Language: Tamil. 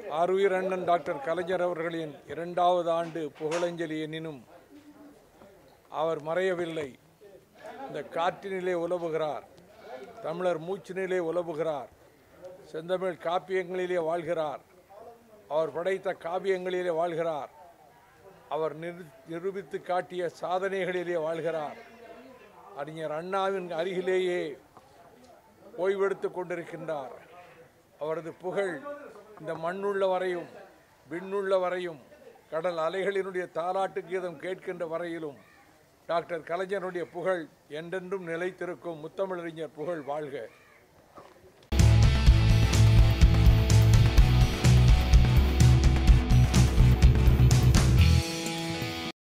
ஆருயிர் அண்ணன் டாக்டர் கலைஞர் அவர்களின் இரண்டாவது ஆண்டு புகழஞ்சலி எனினும் அவர் மறையவில்லை இந்த காற்றினிலே உலவுகிறார் தமிழர் மூச்சினிலே உலவுகிறார் செந்தமிழ் காப்பியங்களிலே வாழ்கிறார் அவர் படைத்த காவியங்களிலே வாழ்கிறார் அவர் நிரு- நிரூபித்து காட்டிய சாதனைகளிலே வாழ்கிறார் அறிஞர் அண்ணாவின் அருகிலேயே ஓய்வெடுத்துக் கொண்டிருக்கின்றார் அவரது புகழ் இந்த மண்ணுள்ள வரையும் விண்ணுள்ள வரையும் கடல் அலைகளினுடைய தாலாட்டு கீதம் கேட்கின்ற வரையிலும் டாக்டர் கலைஞருடைய புகழ் என்றென்றும் நிலைத்திருக்கும் முத்தமிழறிஞர் புகழ் வாழ்க